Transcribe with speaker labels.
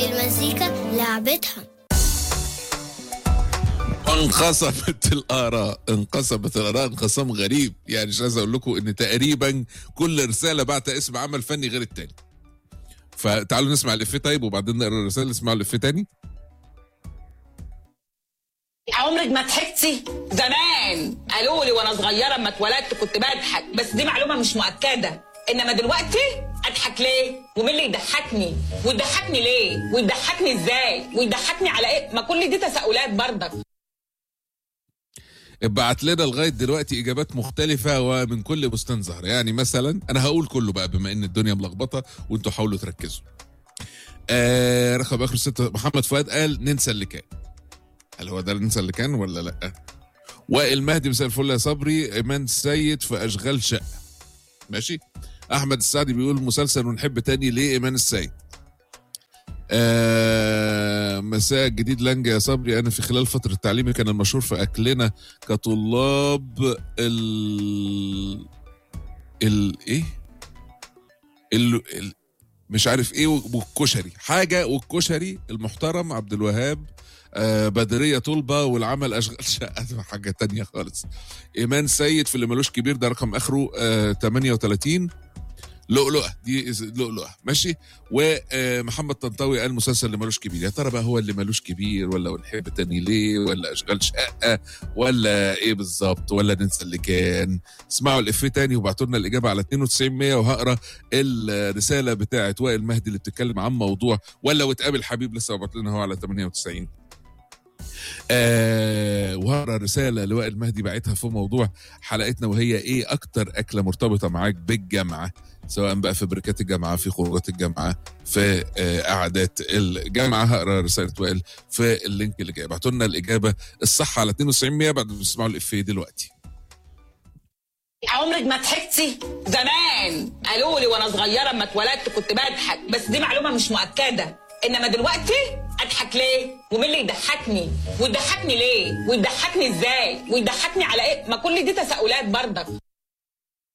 Speaker 1: المزيكا لعبتها
Speaker 2: انقسمت الاراء انقسمت الاراء انقسام غريب يعني مش عايز اقول لكم ان تقريبا كل رساله بعت اسم عمل فني غير التاني فتعالوا نسمع الافيه طيب وبعدين نقرا الرساله نسمعوا الافيه تاني
Speaker 3: عمرك ما ضحكتي زمان قالوا لي وانا صغيره اما اتولدت كنت بضحك بس دي معلومه مش مؤكده انما دلوقتي اضحك ليه ومين اللي يضحكني ويضحكني ليه ويضحكني ازاي ويضحكني على ايه ما كل دي تساؤلات برضك
Speaker 2: ابعت لنا لغايه دلوقتي اجابات مختلفه ومن كل بستان زهر يعني مثلا انا هقول كله بقى بما ان الدنيا ملخبطه وانتوا حاولوا تركزوا آه رقم اخر ستة محمد فؤاد قال ننسى اللي كان هل هو ده ننسى اللي كان ولا لا وائل مهدي مساء الفل يا صبري ايمان السيد في اشغال شقه ماشي احمد السعدي بيقول مسلسل ونحب تاني ليه ايمان السيد آه مساء جديد لانجا يا صبري انا في خلال فتره تعليمي كان المشهور في اكلنا كطلاب ال ال ايه ال... ال... مش عارف ايه والكشري حاجه والكشري المحترم عبد الوهاب آه بدريه طلبه والعمل اشغال شقه حاجه تانية خالص ايمان سيد في اللي ملوش كبير ده رقم اخره آه 38 لؤلؤه دي لؤلؤه ماشي ومحمد طنطاوي قال مسلسل اللي ملوش كبير يا ترى بقى هو اللي ملوش كبير ولا ونحب تاني ليه ولا اشغال شقه ولا ايه بالظبط ولا ننسى اللي كان اسمعوا الافيه تاني وابعتوا لنا الاجابه على 92 100 وهقرا الرساله بتاعه وائل مهدي اللي بتتكلم عن موضوع ولا وتقابل حبيب لسه بعت لنا هو على 98 آه وهقرا رساله لوائل مهدي باعتها في موضوع حلقتنا وهي ايه اكتر اكله مرتبطه معاك بالجامعه سواء بقى في بركات الجامعه في خروجات الجامعه في آه قعدات الجامعه هقرا رساله وائل في اللينك اللي جاي ابعتوا لنا الاجابه الصح على 92 100 بعد ما تسمعوا الافيه دلوقتي
Speaker 3: عمرك ما ضحكتي زمان قالوا لي وانا صغيره اما اتولدت كنت بضحك بس دي معلومه مش مؤكده انما دلوقتي اضحك ليه ومين اللي يضحكني ويضحكني ليه ويضحكني ازاي ويضحكني على ايه ما كل دي تساؤلات برضك